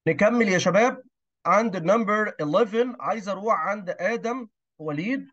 نكمل يا شباب عند النمبر 11 عايز اروح عند ادم وليد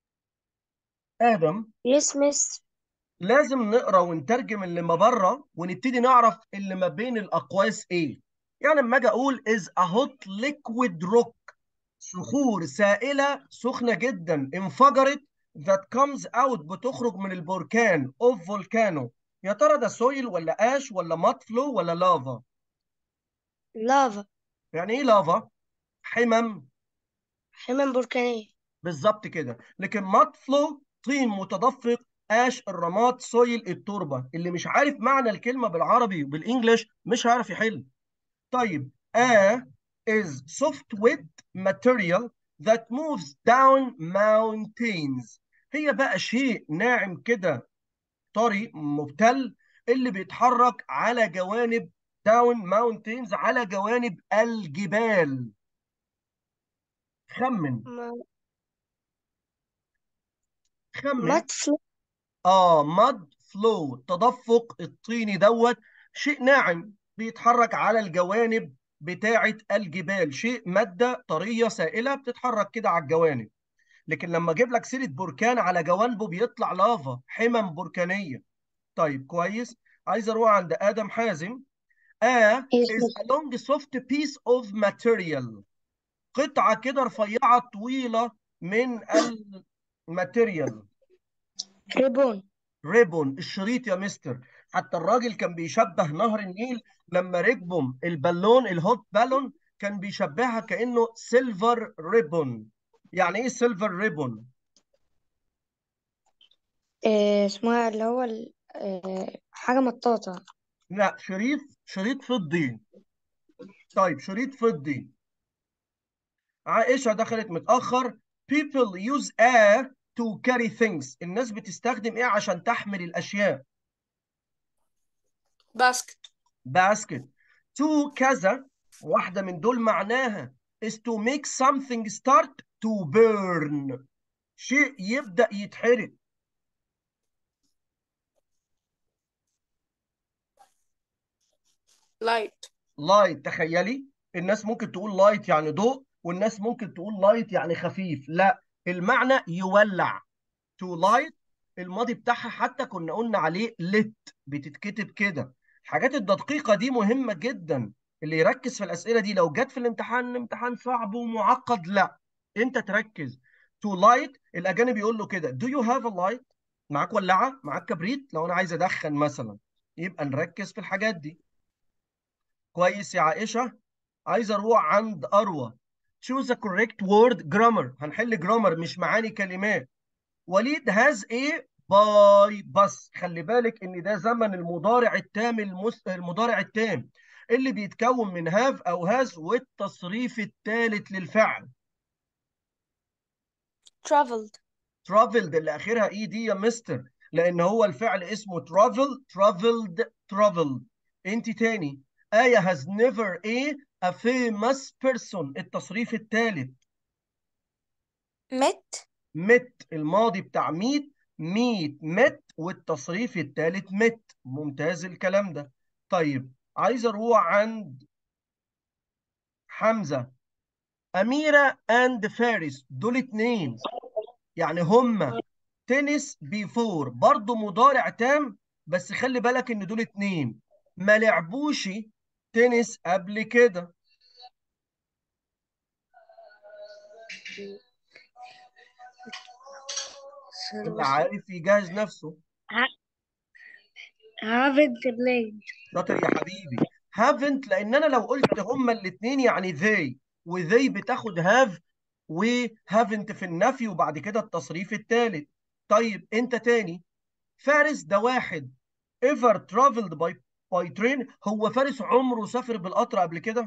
ادم Yes, miss. لازم نقرا ونترجم اللي ما بره ونبتدي نعرف اللي ما بين الاقواس ايه يعني لما اجي اقول is a hot liquid rock صخور سائله سخنه جدا انفجرت that comes out بتخرج من البركان of volcano يا ترى ده سويل ولا اش ولا مات فلو ولا لافا Lava. يعني ايه لافا حمم حمم بركانية. بالظبط كده لكن مات فلو طين متدفق اش الرماد سويل التربه اللي مش عارف معنى الكلمه بالعربي وبالانجلش مش هيعرف يحل طيب a is soft wet material that moves down mountains هي بقى شيء ناعم كده طري مبتل اللي بيتحرك على جوانب down mountains على جوانب الجبال خمن ما- خمن مات فلو. اه ماد فلو التدفق الطيني دوت شيء ناعم بيتحرك على الجوانب بتاعة الجبال شيء مادة طرية سائلة بتتحرك كده على الجوانب لكن لما اجيب لك سيرة بركان على جوانبه بيطلع لافا حمم بركانية طيب كويس عايز اروح عند ادم حازم A Yes, is miss. a long soft piece of material قطعة كده رفيعة طويلة من الماتيريال ريبون. ريبون الشريط يا مستر حتى الراجل كان بيشبه نهر النيل لما ركبهم البالون الهوت بالون كان بيشبهها كأنه سيلفر ريبون يعني ايه سيلفر ريبون آه، اسمها اللي هو ال- آه، حاجة مطاطة. لا شريط شريط فضي طيب شريط فضي عائشة دخلت متأخر people use a to carry things الناس بتستخدم ايه عشان تحمل الأشياء باسكت basket to كذا واحدة من دول معناها is to make something start to burn شيء يبدأ يتحرق لايت لايت تخيلي الناس ممكن تقول لايت يعني ضوء والناس ممكن تقول لايت يعني خفيف لا المعنى يولع to light الماضي بتاعها حتى كنا قلنا عليه lit بتتكتب كده الحاجات الدقيقة دي مهمة جدا اللي يركز في الأسئلة دي لو جت في الامتحان الامتحان صعب ومعقد لا انت تركز to light الأجانب يقول له كده do you have a light معاك ولعة معاك كبريت لو أنا عايز أدخن مثلا يبقى نركز في الحاجات دي كويس يا عائشة عايز أروح عند أروى choose a correct word grammar هنحل جرامر مش معاني كلمات وليد هاز ايه باي بس خلي بالك ان ده زمن المضارع التام المس... المضارع التام اللي بيتكون من هاف او هاز والتصريف الثالث للفعل traveled traveled اللي اخرها اي دي يا مستر لان هو الفعل اسمه travel traveled traveled انت تاني آية has never a a famous person التصريف الثالث met مت الماضي بتاع ميت ميت مت والتصريف الثالث مت ممتاز الكلام ده طيب عايز اروح عند حمزة أميرة اند فارس دول اتنين يعني هما تنس بيفور برضه مضارع تام بس خلي بالك ان دول اتنين ما لعبوش تنس قبل كده اللي عارف يجهز نفسه haven't played. شاطر يا حبيبي haven't لان انا لو قلت هما الاثنين يعني they وthey بتاخد have و haven't في النفي وبعد كده التصريف الثالث طيب انت تاني فارس ده واحد ever traveled by by train هو فارس عمره سافر بالقطر قبل كده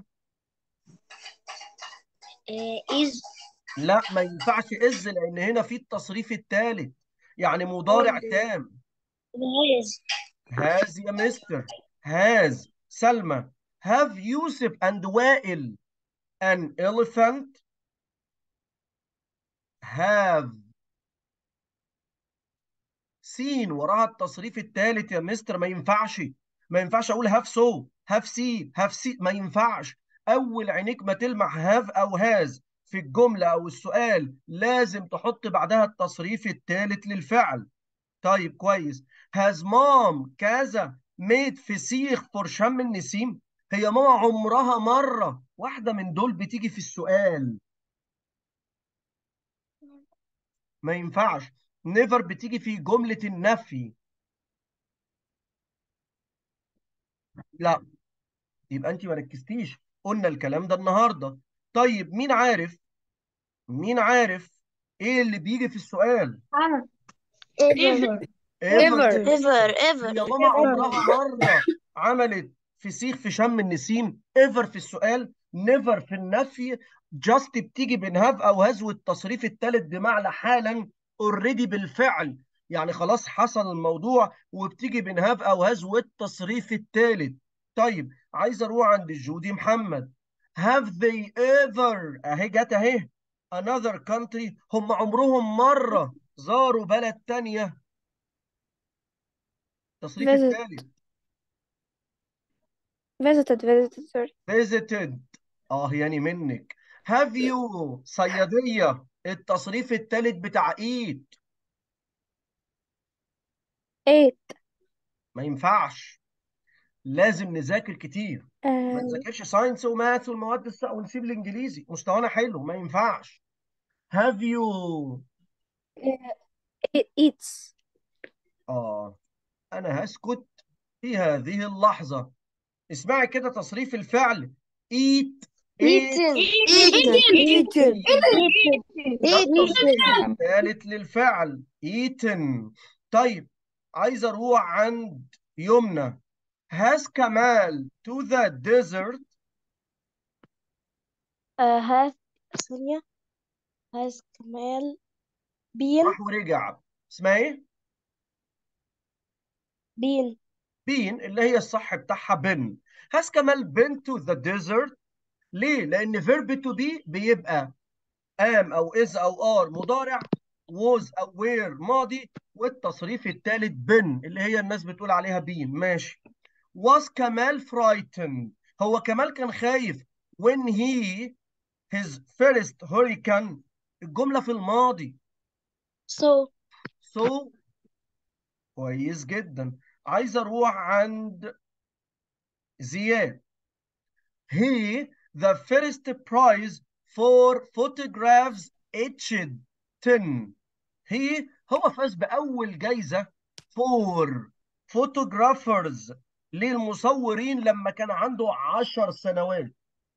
is لا ما ينفعش از لان هنا في التصريف الثالث يعني مضارع تام is هاز يا مستر هاز سلمى have يوسف and وائل an elephant have seen وراها التصريف الثالث يا مستر ما ينفعش ما ينفعش اقول have so have seen have seen ما ينفعش اول عينيك ما تلمح هاف او هاز في الجمله او السؤال لازم تحط بعدها التصريف الثالث للفعل طيب كويس هاز مام كذا ميد فسيخ فور شم النسيم هي ماما عمرها مره واحده من دول بتيجي في السؤال ما ينفعش نيفر بتيجي في جمله النفي لا يبقى انت ما ركزتيش قلنا الكلام ده النهارده طيب مين عارف مين عارف ايه اللي بيجي في السؤال ever ever ever يا ماما عمرها مرة عملت فسيخ في شم النسيم ever في السؤال never في النفي just بتيجي بين have أو has والتصريف الثالث بمعنى حالا already بالفعل يعني خلاص حصل الموضوع وبتيجي بين have أو has والتصريف الثالث طيب عايز أروح عند جودي محمد have they ever أهي جت أهي another country هم عمرهم مرة زاروا بلد تانية التصريف Visit. الثالث visited visited sorry visited اه يعني منك have you صيادية التصريف الثالث بتاع eat eight ما ينفعش لازم نذاكر كتير ما uh, نذاكرش ساينس وماث والمواد الصعبة ونسيب الانجليزي مستوانا حلو ما ينفعش have you it eats اه انا هسكت في هذه اللحظة اسمعي كده تصريف الفعل eat eaten eaten eaten الثالث للفعل eaten طيب عايز اروح عند يمنى has كمال to the desert uh, has ثانية has كمال been راح ورجع اسمها ايه؟ been been اللي هي الصح بتاعها been has كمال been to the desert ليه؟ لأن verb to be بيبقى am أو is أو are مضارع was أو were ماضي والتصريف الثالث been اللي هي الناس بتقول عليها been ماشي was كمال frightened هو كمال كان خايف when he his first hurricane الجملة في الماضي so so كويس جدا عايز اروح عند زياد he the first prize for photographs etched 10 he هو فاز بأول جايزة for photographers للمصورين لما كان عنده 10 سنوات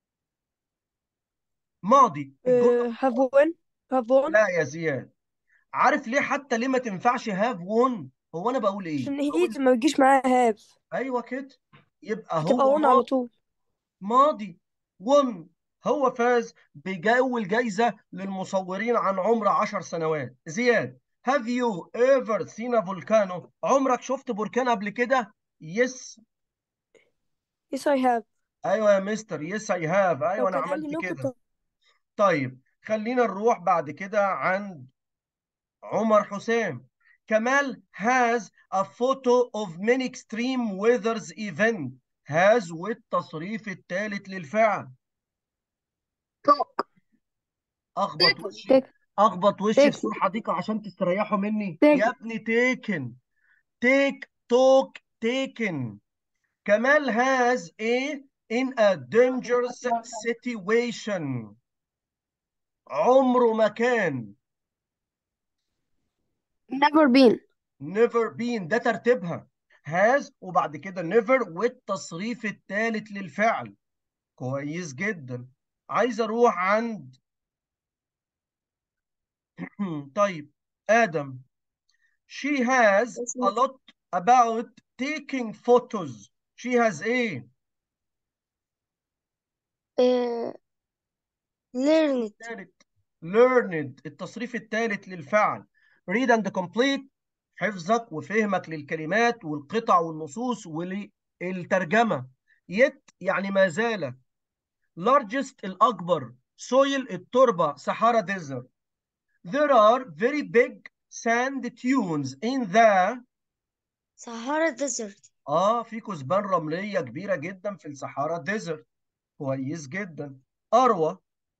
ماضي الجملة uh, have won have won لا يا زياد عارف ليه حتى ليه ما تنفعش have won هو انا بقول ايه عشان بقول هيت ما بيجيش معاها have ايوه كده يبقى هتبقى هو won على ماضي طول ماضي won هو فاز بأول جايزة للمصورين عن عمر 10 سنوات زياد have you ever seen a volcano عمرك شفت بركان قبل كده yes yes I have ايوه يا مستر yes I have لو ايوه انا كان قال لي عملت no كده كنت طيب خلينا نروح بعد كده عند عمر حسام كمال has a photo of many extreme weathers event has والتصريف الثالث للفعل اخبط وشي take اخبط وشي في take سور حديقة عشان تستريحوا مني take يا ابني تيكن تيك توك تيكن كمال has a in a dangerous situation عمره ما كان never been never been ده ترتيبها has وبعد كده never والتصريف الثالث للفعل كويس جدا عايز اروح عند طيب آدم she has a lot about taking photos she has ايه uh, learned الثالث learned التصريف الثالث للفعل read and complete حفظك وفهمك للكلمات والقطع والنصوص وللترجمة yet يعني ما زال largest الأكبر soil التربة صحارى desert there are very big sand dunes in the Sahara Desert اه في كثبان رملية كبيرة جدا في الصحارى desert كويس جدا أروى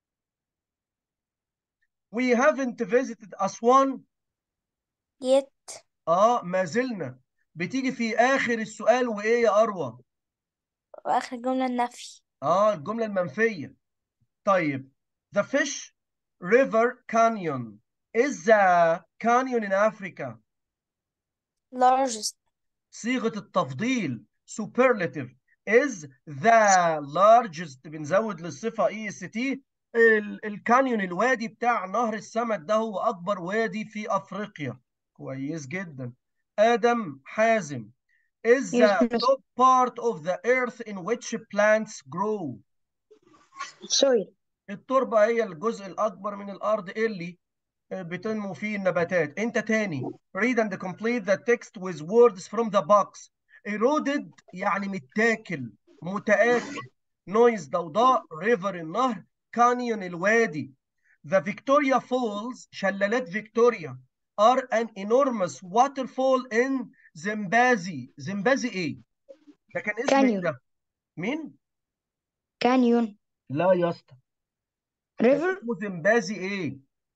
we haven't visited أسوان yet اه ما زلنا بتيجي في آخر السؤال وإيه يا أروى وآخر جملة النفي اه الجملة المنفية طيب the fish river canyon is a canyon in Africa largest صيغة التفضيل superlative is the largest بنزود للصفة اي اس تي الكانيون الوادي بتاع نهر السمك ده هو أكبر وادي في أفريقيا كويس جدا آدم حازم is Yes, the miss. top part of the earth in which plants grow soil التربة هي الجزء الأكبر من الأرض اللي بتنمو فيه النباتات أنت تاني read and complete the text with words from the box eroded يعني متاكل متآكل noise ضوضاء river النهر canyon الوادي the Victoria Falls شلالات فيكتوريا are an enormous waterfall in زمبازي زمبازي إيه؟ ده كان اسم إيه Canyon. ده؟ مين؟ canyon لا يا اسطى كان river اسمه زمبازي إيه؟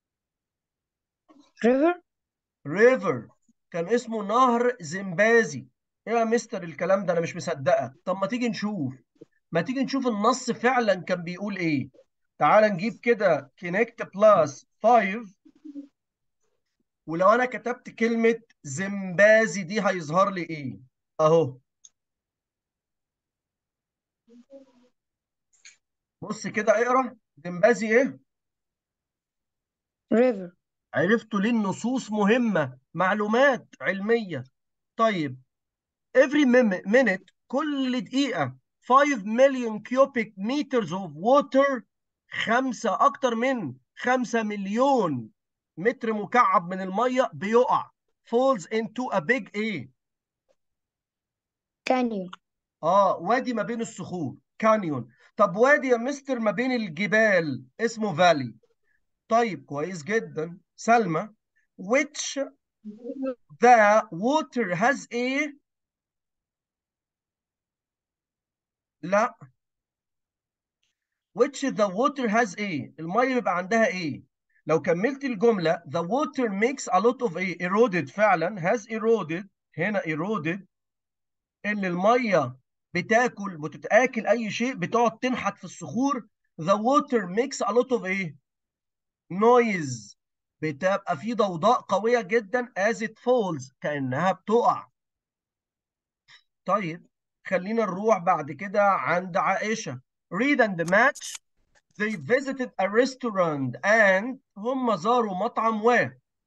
river ريفر كان اسمه نهر زمبازي ايه يا مستر الكلام ده انا مش مصدقك طب ما تيجي نشوف ما تيجي نشوف النص فعلا كان بيقول ايه تعال نجيب كده كونكت بلس 5 ولو انا كتبت كلمة زمبازي دي هيظهر لي ايه اهو بص كده اقرا زمبازي ايه river عرفتوا ليه النصوص مهمة معلومات علمية طيب every mim- minute كل دقيقة 5 million cubic meters of water خمسة أكتر من 5 مليون متر مكعب من المية بيقع falls into a big ايه canyon اه وادي ما بين الصخور كانيون طب وادي يا مستر ما بين الجبال اسمه فالي طيب كويس جدا سلمى which the water has ايه لا which the water has ايه المية بيبقى عندها ايه لو كملت الجملة the water makes a lot of ايه eroded فعلا has eroded هنا eroded ان المية بتاكل بتتاكل اي شيء بتقعد تنحت في الصخور the water makes a lot of ايه noise بتبقى في ضوضاء قوية جدا as it falls كأنها بتقع طيب خلينا نروح بعد كده عند عائشة read and match they visited a restaurant and هم زاروا مطعم و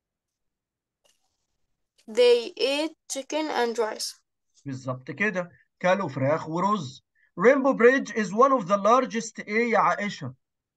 they ate chicken and rice بالظبط كده كلوا فراخ ورز Rainbow Bridge is one of the largest ايه يا عائشة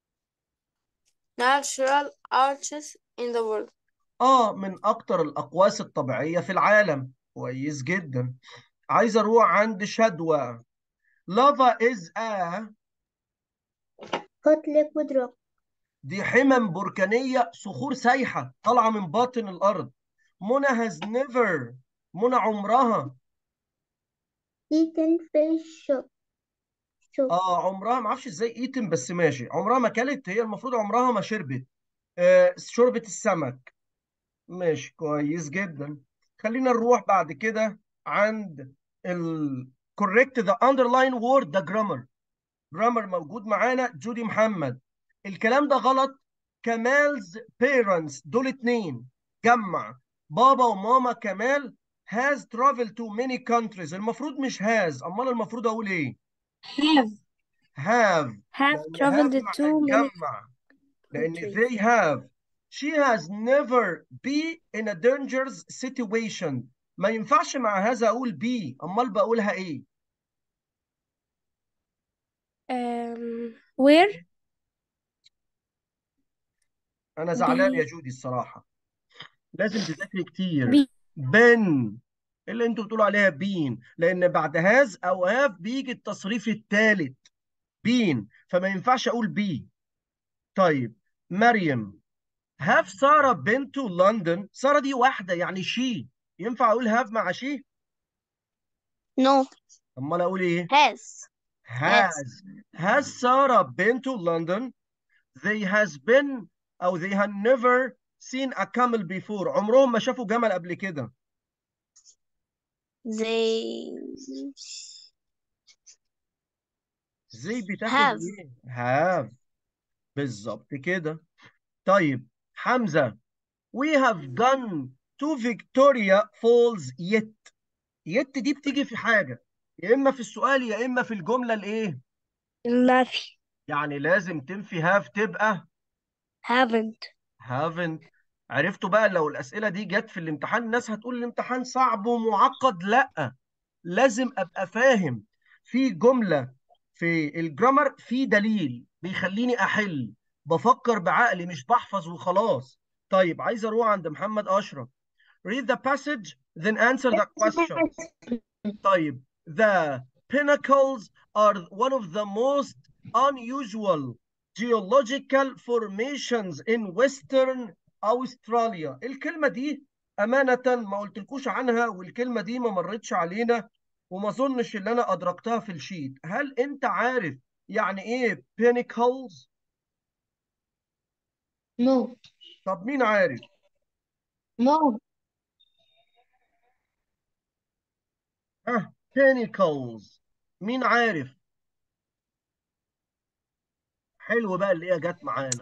natural arches in the world اه من اكتر الاقواس الطبيعية في العالم كويس جدا عايز اروح عند شدوى lava is a hot liquid rock دي حمم بركانية صخور سايحة طالعة من باطن الأرض منى has never منى عمرها eaten fish soup soup اه عمرها ما اعرفش ازاي ايتم بس ماشي عمرها ما كلت هي المفروض عمرها ما شربت آه شربت السمك ماشي كويس جدا خلينا نروح بعد كده عند ال correct the underline word the grammar grammar موجود معانا جودي محمد الكلام ده غلط كمال's parents دول اتنين جمع بابا وماما كمال has traveled to many countries المفروض مش has امال المفروض اقول ايه have have have لأن traveled have مع to many الجمع لأن countries. they have she has never been in a dangerous situation ما ينفعش مع هذا أقول be أمال بقولها إيه um, where أنا زعلان يا be جودي الصراحة لازم تذاكري كتير be been اللي انتوا بتقولوا عليها بين لأن بعد has أو have بيجي التصريف الثالث been فما ينفعش أقول be طيب مريم have سارة been to London سارة دي واحدة يعني she ينفع أقول have مع she no أمال أقول إيه has has has Sarah been to London they has been أو they had never seen a camel before عمرهم ما شافوا جمل قبل كده They زي بتاخد Have. ايه have بالظبط كده طيب حمزة we have gone to Victoria Falls yet yet دي بتيجي في حاجة يا إما في السؤال يا إما في الجملة الإيه النفي يعني لازم تنفي have تبقى haven't haven't عرفتوا بقى لو الأسئلة دي جت في الامتحان الناس هتقول الامتحان صعب ومعقد لا لازم أبقى فاهم في جملة في الجرامر في دليل بيخليني أحل بفكر بعقلي مش بحفظ وخلاص طيب عايز أروح عند محمد أشرف read the passage then answer the question طيب the pinnacles are one of the most unusual geological formations in western Australia الكلمة دي أمانة ما قلتلكوش عنها والكلمة دي ما مرتش علينا وما أظنش إن أنا أدركتها في الشيت هل أنت عارف يعني إيه pinnacles؟ No. طب مين عارف؟ No. ها pinnacles مين عارف؟ حلو بقى اللي هي جت معانا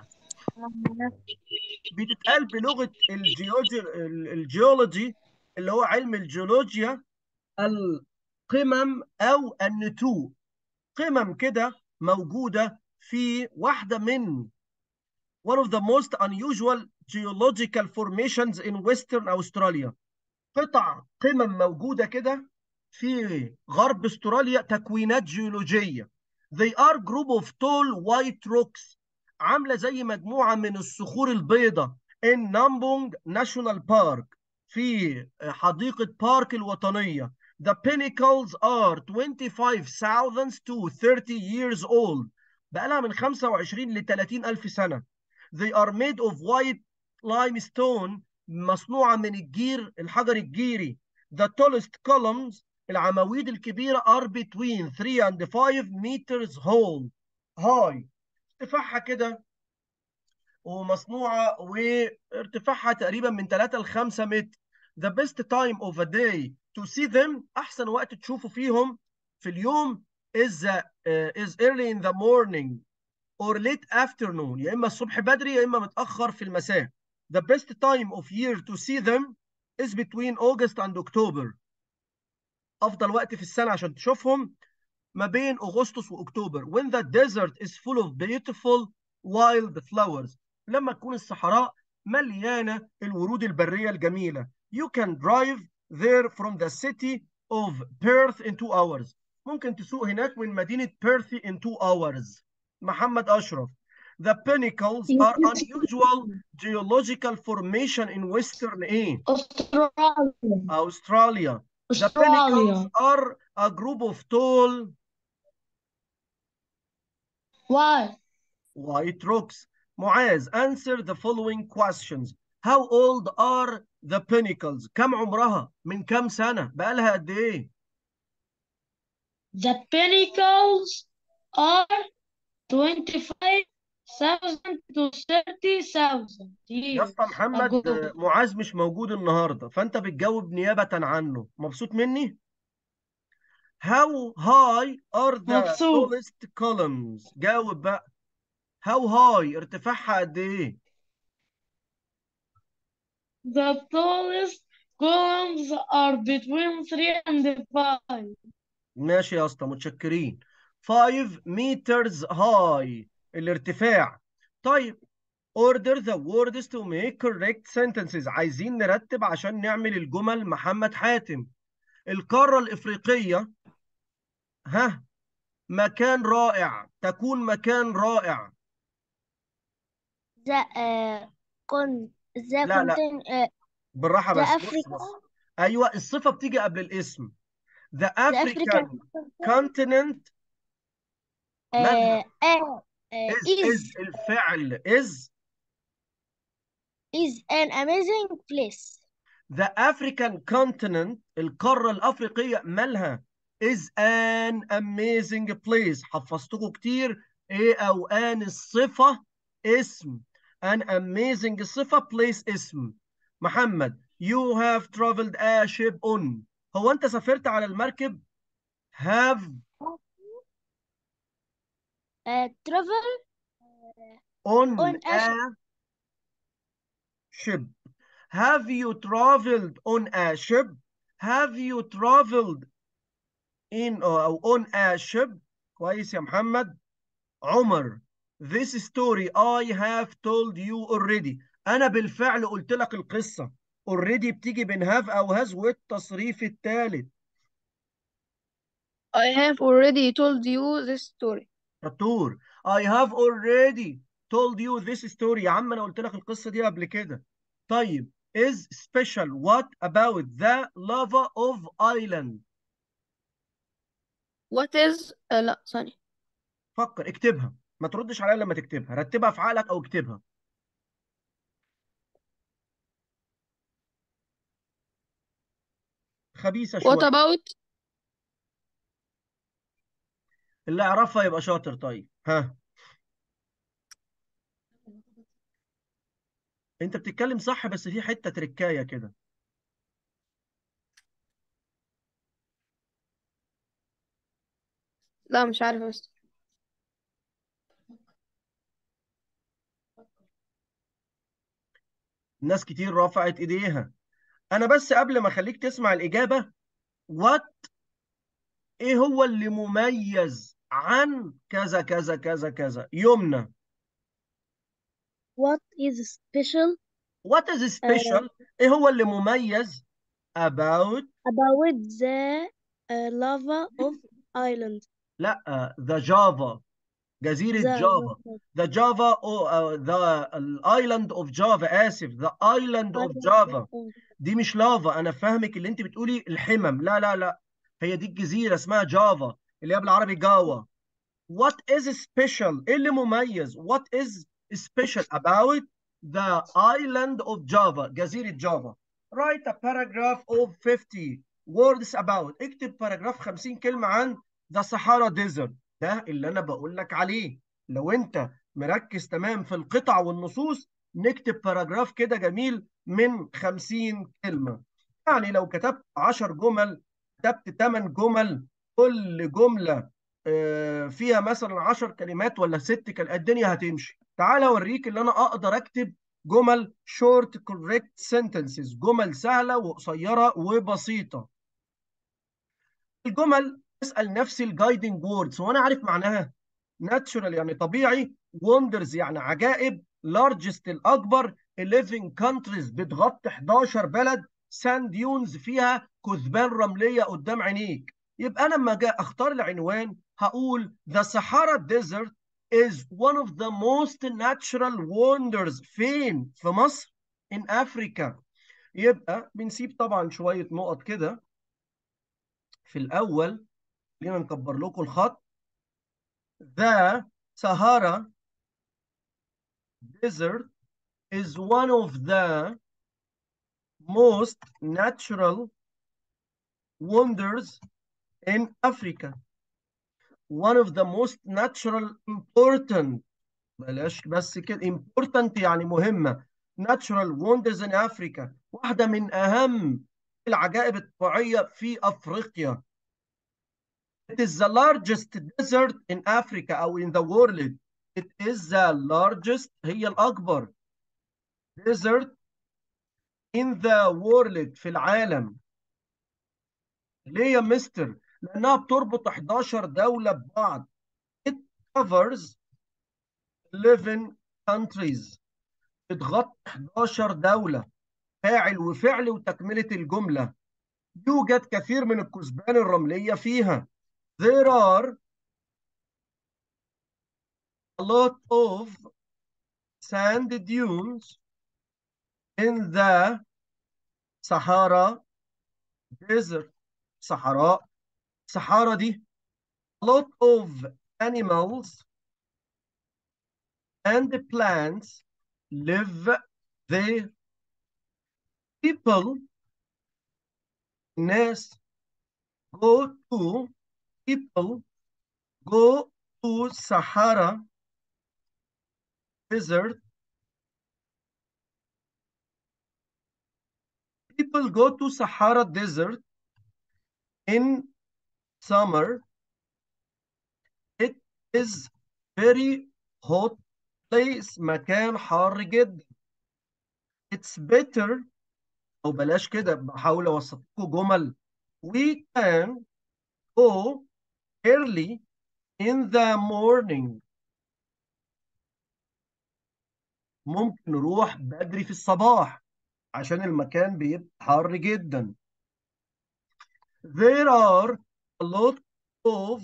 بتتقال بلغة الجيولوجي الجيولوجي اللي هو علم الجيولوجيا القمم أو النتوء قمم كده موجودة في واحدة من one of the most unusual geological formations in Western Australia قطع قمم موجودة كده في غرب استراليا تكوينات جيولوجية they are group of tall white rocks عاملة زي مجموعة من الصخور البيضاء in Nambong National Park في حديقة بارك الوطنية The pinnacles are 25,000 to 30 years old بقالها من 25 ل 30 ألف سنة They are made of white limestone مصنوعة من الجير الحجر الجيري The tallest columns العواميد الكبيرة are between 3 and 5 meters whole high ارتفاعها كده ومصنوعة وارتفاعها تقريبا من 3 ل 5 متر The best time of a day to see them أحسن وقت تشوفوا فيهم في اليوم is, uh, is early in the morning or late afternoon يا إما الصبح بدري يا إما متأخر في المساء The best time of year to see them is between August and October أفضل وقت في السنة عشان تشوفهم ما بين أغسطس وأكتوبر when the desert is full of beautiful wild flowers لما تكون الصحراء مليانة الورود البرية الجميلة you can drive there from the city of Perth in two hours ممكن تسوق هناك من مدينة بيرث in two hours محمد أشرف The pinnacles are unusual geological formation in western ايه Australia. Australia The Australia. pinnacles are a group of tall Why? white rocks. معاذ, answer the following questions. How old are the pinnacles? كم عمرها؟ من كم سنة؟ بقالها قد إيه؟ The pinnacles are 25,000 to 30,000 يا years اسطى محمد ago. آه، معاذ مش موجود النهاردة فأنت بتجاوب نيابة عنه. مبسوط مني؟ How high are the مبسوط. tallest columns؟ جاوب بقى. How high ارتفاعها قد إيه؟ The tallest columns are between 3 and 5. ماشي يا اسطى متشكرين 5 meters high الارتفاع طيب order the words to make correct sentences عايزين نرتب عشان نعمل الجمل محمد حاتم القارة الإفريقية ها مكان رائع تكون مكان رائع the uh, con the لا لا contain uh, بالراحة the بس بص Africa بص أيوة الصفة بتيجي قبل الاسم the the African African continent مالها uh, uh, uh, is is is الفعل is is an amazing place The African continent القارة الأفريقية مالها is an amazing place حفظتكم كتير ايه او ان الصفة اسم an amazing صفة place اسم محمد you have traveled a ship on هو انت سافرت على المركب have uh, travel on, On a a ship have you traveled on a ship have you traveled in او on a ship كويس يا محمد عمر this story I have told you already انا بالفعل قلت لك القصة already بتيجي بين have او has والتصريف الثالث I have already told you this story. شطور I have already told you this story يا عم انا قلت لك القصة دي قبل كده طيب is special what about the lava of island What is uh, لا ثانية فكر اكتبها ما تردش عليها لما تكتبها رتبها في عقلك او اكتبها خبيثة What شوية about اللي يعرفها يبقى شاطر طيب ها انت بتتكلم صح بس في حتة تركاية كده لا مش عارفة بس ناس كتير رفعت ايديها انا بس قبل ما اخليك تسمع الاجابة وات ايه هو اللي مميز عن كذا كذا كذا كذا يمنى what is special what is special ايه هو اللي مميز about about the uh, lava of island لا the Java جزيرة the جافا the Java or uh, the island of Java آسف the island of Java دي مش لافا انا فاهمك اللي انت بتقولي الحمم لا لا لا هي دي الجزيرة اسمها جافا اللي هي بالعربي جاوا what is special ايه اللي مميز what is special about the island of Java جزيرة جافا write a paragraph of 50 words about اكتب باراجراف 50 كلمة عن the Sahara Desert ده اللي انا بقول لك عليه لو انت مركز تمام في القطع والنصوص نكتب باراجراف كده جميل من 50 كلمة يعني لو كتبت 10 جمل كتبت 8 جمل كل جملة آه، فيها مثلا 10 كلمات ولا 6 كلمات الدنيا هتمشي تعال اوريك اللي انا اقدر اكتب جمل short correct sentences جمل سهلة وقصيرة وبسيطة الجمل اسأل نفسي الجايدنج ووردز وانا عارف معناها ناتشورال يعني طبيعي وندرز يعني عجائب لارجست الاكبر 11 countries بتغطي 11 بلد ساند ديونز فيها كثبان رمليه قدام عينيك يبقى انا لما جاء اختار العنوان هقول The Sahara Desert is one of the most natural wonders فين في مصر in Africa يبقى بنسيب طبعا شويه نقط كده في الاول خلينا نكبر لكم الخط The Sahara Desert is one of the most natural wonders in Africa. One of the most natural important بلاش بس كده important يعني مهمة natural wonders in Africa واحدة من أهم العجائب الطبيعية في أفريقيا It is the largest desert in Africa أو in the world. It is the largest هي الأكبر desert in the world في العالم. ليه يا مستر؟ لأنها بتربط 11 دولة ببعض. It covers 11 countries. بتغطي 11 دولة. فاعل وفعل وتكملة الجملة. يوجد كثير من الكثبان الرملية فيها. There are a lot of sand dunes in the Sahara Desert. صحراء صحارى دي a lot of animals and plants live there. People, الناس go to people go to Sahara desert people go to Sahara desert in summer it is very hot place مكان حار جدا it's better او بلاش كده بحاول اوسط لكم جمل we can go early in the morning ممكن نروح بدري في الصباح عشان المكان بيبقى حار جدا there are a lot of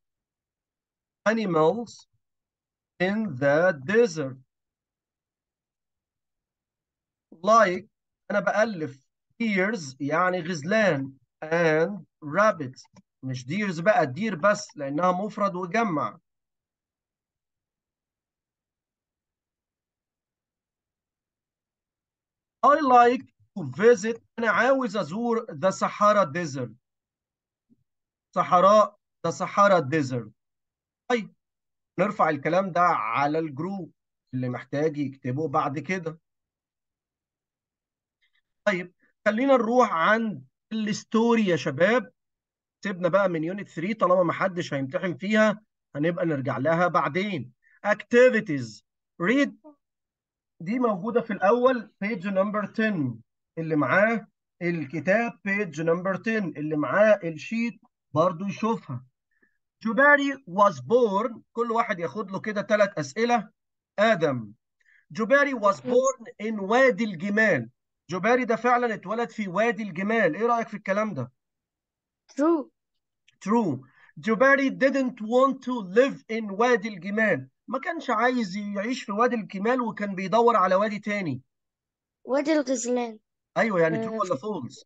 animals in the desert like انا بألف deers يعني غزلان and rabbits مش deers بقى دير بس لانها مفرد وجمع I like to visit انا عاوز ازور the Sahara desert صحراء the Sahara desert طيب نرفع الكلام ده على الجروب اللي محتاج يكتبه بعد كده طيب خلينا نروح عند الستوري يا شباب سيبنا بقى من يونت 3 طالما ما حدش هيمتحن فيها هنبقى نرجع لها بعدين activities read دي موجودة في الأول page number 10 اللي معاه الكتاب page number 10 اللي معاه الشيت برضو يشوفها جوباري was born كل واحد ياخد له كده ثلاث أسئلة آدم جوباري was born in وادي الجمال جوباري ده فعلا اتولد في وادي الجمال ايه رأيك في الكلام ده true true جوباري didn't want to live in وادي الجمال ما كانش عايز يعيش في وادي الجمال وكان بيدور على وادي تاني وادي الغزلان ايوه يعني true آه، ولا false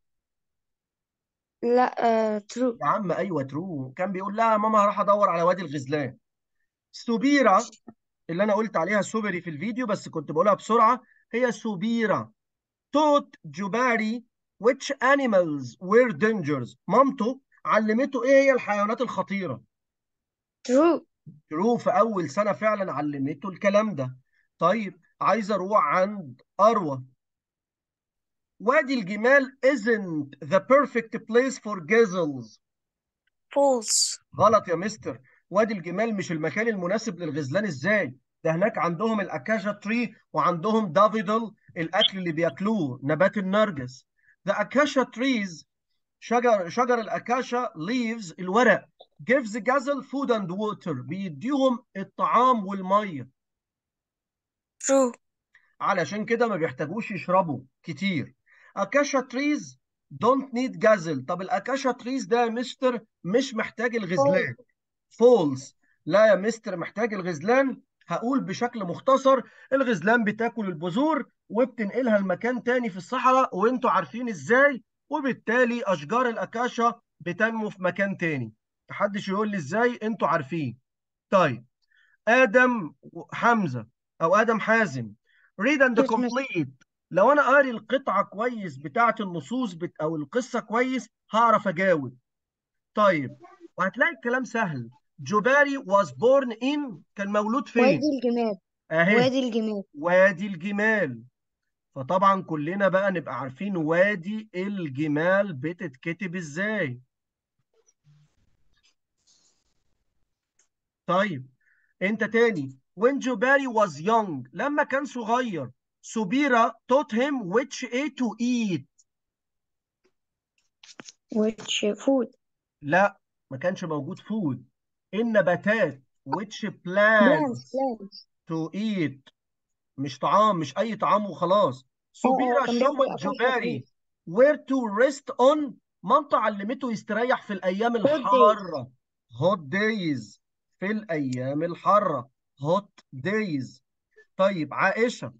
لا آه true يا عم ايوه true كان بيقول لها ماما هروح ادور على وادي الغزلان سوبيرا اللي انا قلت عليها سوبري في الفيديو بس كنت بقولها بسرعة هي سوبيرا توت جوباري which animals were dangers مامته علمته ايه هي الحيوانات الخطيرة true ترو في اول سنة فعلا علمته الكلام ده طيب عايز اروح عند اروى وادي الجمال isn't the perfect place for gazelles false غلط يا مستر وادي الجمال مش المكان المناسب للغزلان ازاي ده هناك عندهم الاكاشا تري وعندهم دافيدل الاكل اللي بياكلوه نبات النرجس the acacia trees شجر شجر الاكاشا leaves الورق gives gazelle food and water بيديهم الطعام والميه true علشان كده ما بيحتاجوش يشربوا كتير اكاشا تريز دونت نيد جازل طب الاكاشا تريز ده يا مستر مش محتاج الغزلان فولس لا يا مستر محتاج الغزلان هقول بشكل مختصر الغزلان بتاكل البذور وبتنقلها لمكان تاني في الصحراء وانتوا عارفين ازاي وبالتالي اشجار الاكاشا بتنمو في مكان تاني محدش يقول لي ازاي انتوا عارفين طيب ادم حمزه او ادم حازم read and Yes, miss. complete لو انا قاري القطعه كويس بتاعه النصوص بت... او القصه كويس هعرف اجاوب طيب وهتلاقي الكلام سهل جوباري was born in كان مولود فين وادي الجمال اهي وادي الجمال وادي الجمال فطبعا كلنا بقى نبقى عارفين وادي الجمال بتتكتب ازاي طيب انت تاني when جوباري was young لما كان صغير سبيرة taught him which a to eat which food لا ما كانش موجود فود النباتات which plants plants plants to eat مش طعام مش اي طعام وخلاص اه سبيرة اه كان بياكل showed أكل جوباري خفيف where to rest on مامته علمته يستريح في الايام hot days الحارة hot days في الايام الحارة hot days طيب عائشة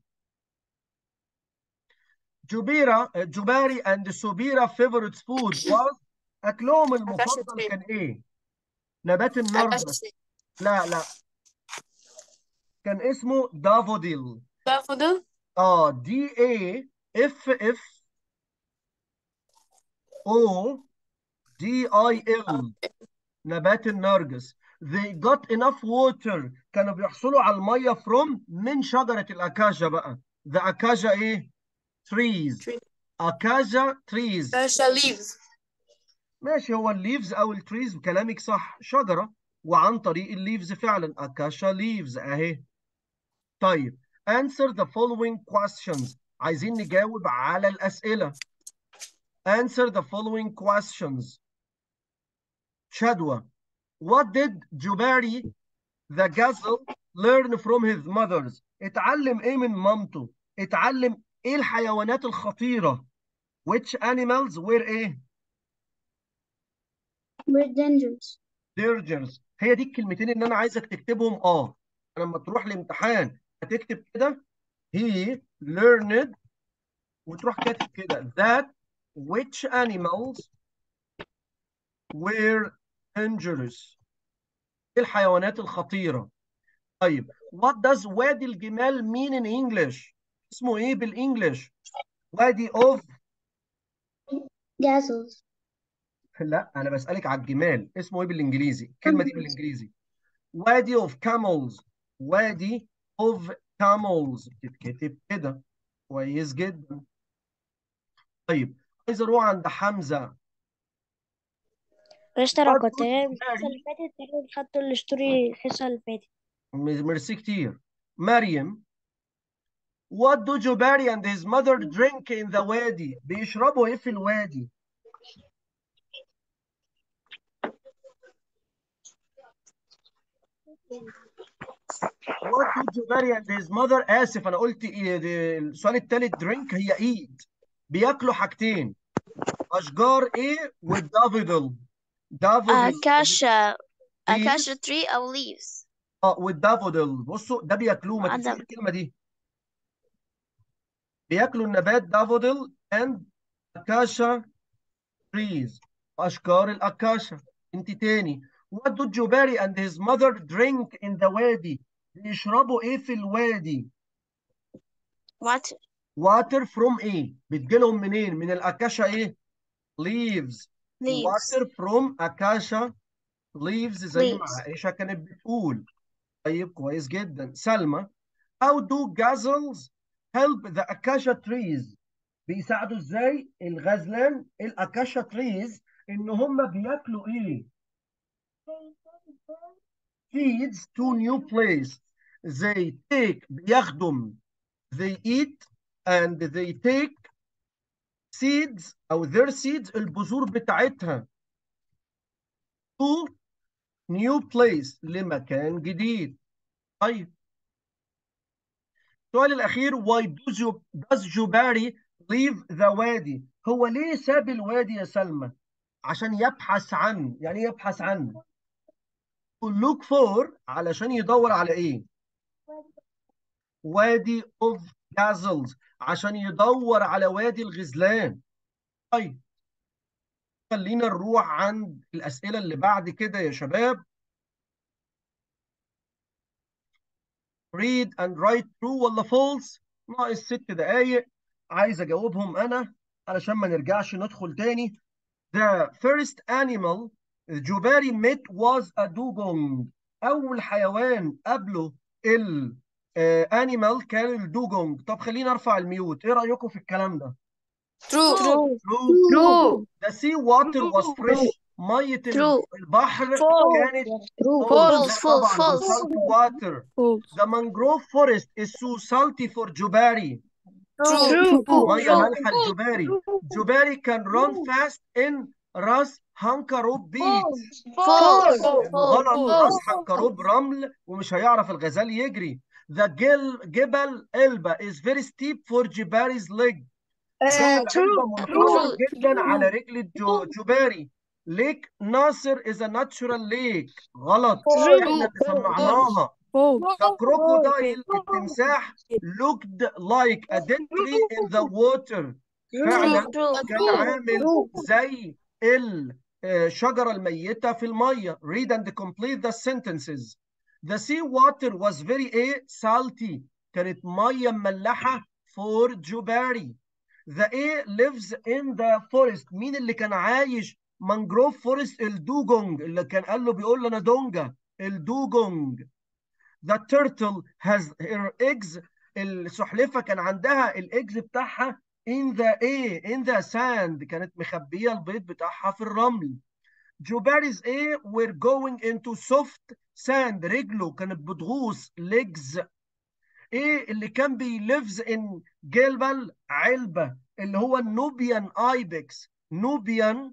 جبيرة جباري and سبيرة favorite food was اكلهم المفضل كان ايه نبات النرجس لا لا كان اسمه دافوديل دافودل اه دي اي اف اف او دي اي ال نبات النرجس they got enough water كانوا بيحصلوا على الميه from من شجره الاكاجا بقى the acacia ايه trees acacia trees Acacia leaves. ماشي هو الليفز او التريز كلامك صح شجره وعن طريق الليفز فعلا acacia leaves اهي طيب answer the following questions عايزين نجاوب على الاسئله answer the following questions شدوى what did Jubari the gazelle learn from his mothers اتعلم ايه من مامته اتعلم ايه الحيوانات الخطيره which animals were ايه We're dangerous. dangers هي دي الكلمتين اللي انا عايزك تكتبهم اه لما تروح الامتحان هتكتب كده he learned وتروح كاتب كده that which animals were dangerous ايه الحيوانات الخطيرة طيب what does وادي الجمال mean in English اسمه ايه بالانجلش وادي of Gazelles. لا انا بسألك على الجمال اسمه ايه بالانجليزي الكلمة دي بالانجليزي وادي of camels وادي of camels بتتكتب كده كويس جدا طيب عايز اروح عند حمزة مستر What كنت would جاي الحصة Mary اللي فاتت تقريبا خدت الستوري الحصة اللي فاتت م- ميرسي كتير مريم What do Jubari and his mother drink in the وادي بيشربوا ايه في الوادي What do Jubari and his mother آسف أنا قلت إيه ده- السؤال التالت drink هي eat بياكلوا حاجتين أشجار إيه والدافودل دافودل Acacia. leaves Acacia tree أو leaves. اه والدافودل بصوا ده بياكلوه ما تنسوش عدم. الكلمة دي بياكلوا النبات دافودل and acacia trees أشجار الأكاشا أنت تاني What do Jubari and his mother drink in the وادي بيشربوا إيه في الوادي Water. water from ايه بتجيلهم منين من الاكاشا ايه leaves Leaves. water from acacia leaves زي ما Leaves. عائشة كانت بتقول طيب كويس جدا سلمى how do gazelles help the acacia trees بيساعدوا ازاي الغزلان الاكاشا trees ان هم بياكلوا ايه seeds to new place they take بياخدوا they eat and they take seeds او their seeds البذور بتاعتها to new place لمكان جديد طيب السؤال الاخير why does you does Jubari leave the وادي هو ليه ساب الوادي يا سلمى عشان يبحث عن يعني إيه يبحث عنه to look for علشان يدور على ايه وادي of gazelles عشان يدور على وادي الغزلان طيب خلينا نروح عند الأسئلة اللي بعد كده يا شباب read and write true ولا false ناقص ست دقايق عايز أجاوبهم أنا علشان ما نرجعش ندخل تاني The first animal جوباري met was a dugong أول حيوان قبله ال آه، animal كان الدوجونج طب خلينا ارفع الميوت ايه رأيكم في الكلام ده True. True. true True. the sea water was fresh مية True. البحر False. كانت True. false. False, لا false, طبعا the false. salt water False. the mangrove forest is so salty for جباري True. مية مالحة الجباري جباري can run fast in راس هانكروب بيتش False. غلط False. راس هانكروب رمل ومش هيعرف الغزال يجري the جل جبل إلبا is very steep for جباري's leg جبل إلبا منحدر جدا على رجل الجو- جباري ليك ناصر is a natural lake غلط احنا اللي صنعناها False. The crocodile التمساح looked like a dead tree in the water فعلا True. كان عامل زي الشجرة الميتة في المية read and complete the sentences the sea water was very a salty كانت مية مملحة for جباري the a lives in the forest مين اللي كان عايش مانجروف فورست الدوجونج اللي كان قال له بيقول له انا دونجا الدوجونج The turtle has her eggs السلحفة كان عندها الايجز بتاعها in the ايه in the sand كانت مخبية البيض بتاعها في الرمل جوباريز ايه we're going into soft sand رجله كانت بتغوص legs ايه اللي كان بيليفز ان جبل علبة اللي هو النوبيان ايبكس نوبيان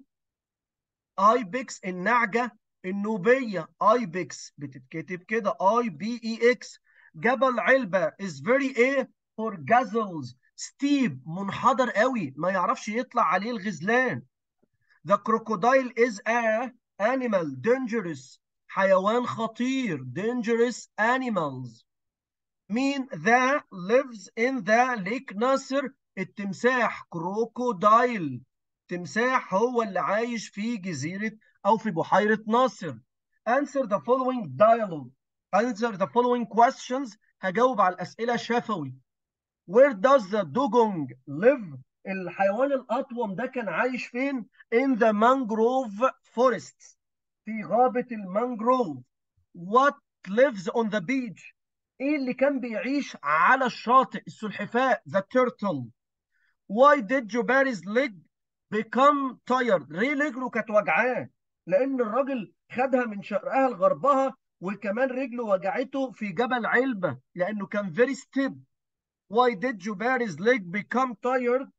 ايبكس النعجة النوبية ايبكس بتتكتب كده اي بي اي اكس جبل علبة is very ايه for gazelles steep منحدر قوي ما يعرفش يطلع عليه الغزلان the crocodile is a animal dangerous حيوان خطير dangerous animals مين that lives in the lake ناصر التمساح كروكودايل تمساح هو اللي عايش في جزيرة أو في بحيرة ناصر answer the following dialogue answer the following questions هجاوب على الأسئلة شفوي where does the dugong live الحيوان الأطوم ده كان عايش فين in the mangrove forests في غابة المانجروف what lives on the beach ايه اللي كان بيعيش على الشاطئ السلحفاة the turtle why did جوباري's leg become tired ليه رجله كانت وجعاه لان الراجل خدها من شرقها لغربها وكمان رجله وجعته في جبل علبة لانه كان very steep why did جوباري's leg become tired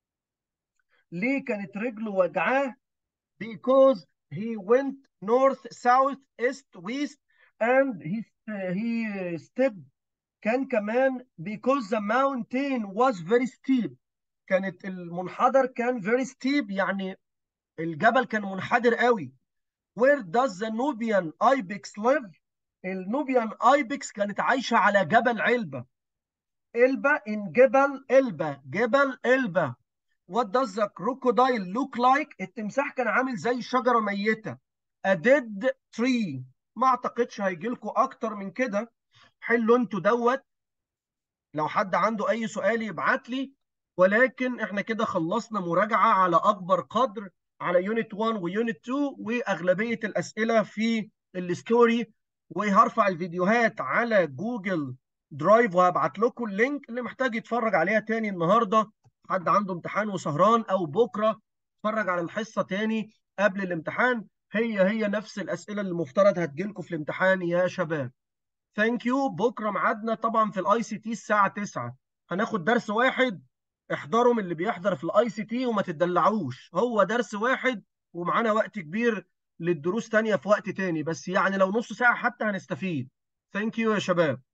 ليه كانت رجله وجعاه because he went north south east west and he he stepped كان كمان because the mountain was very steep كانت المنحدر كان very steep يعني الجبل كان منحدر قوي where does the Nubian ibex live النوبيان ايبكس كانت عايشة على جبل علبة إلبة in جبل إلبة جبل إلبة what does the crocodile look like التمساح كان عامل زي شجرة ميتة a dead tree ما اعتقدش هيجي لكم اكتر من كده حلوا انتوا دوت لو حد عنده اي سؤال يبعت لي ولكن احنا كده خلصنا مراجعة على اكبر قدر على يونت 1 ويونت 2 واغلبية الاسئلة في الستوري وهرفع الفيديوهات على جوجل درايف وهبعت لكم اللينك اللي محتاج يتفرج عليها تاني النهارده حد عنده امتحان وسهران او بكره اتفرج على الحصه تاني قبل الامتحان هي هي نفس الاسئله اللي المفترض هتجيلكم في الامتحان يا شباب ثانك يو بكره ميعادنا طبعا في الاي سي تي الساعه 9 هناخد درس واحد احضروا من اللي بيحضر في الاي سي تي وما تدلعوش هو درس واحد ومعانا وقت كبير للدروس تانية في وقت تاني بس يعني لو نص ساعه حتى هنستفيد ثانك يو يا شباب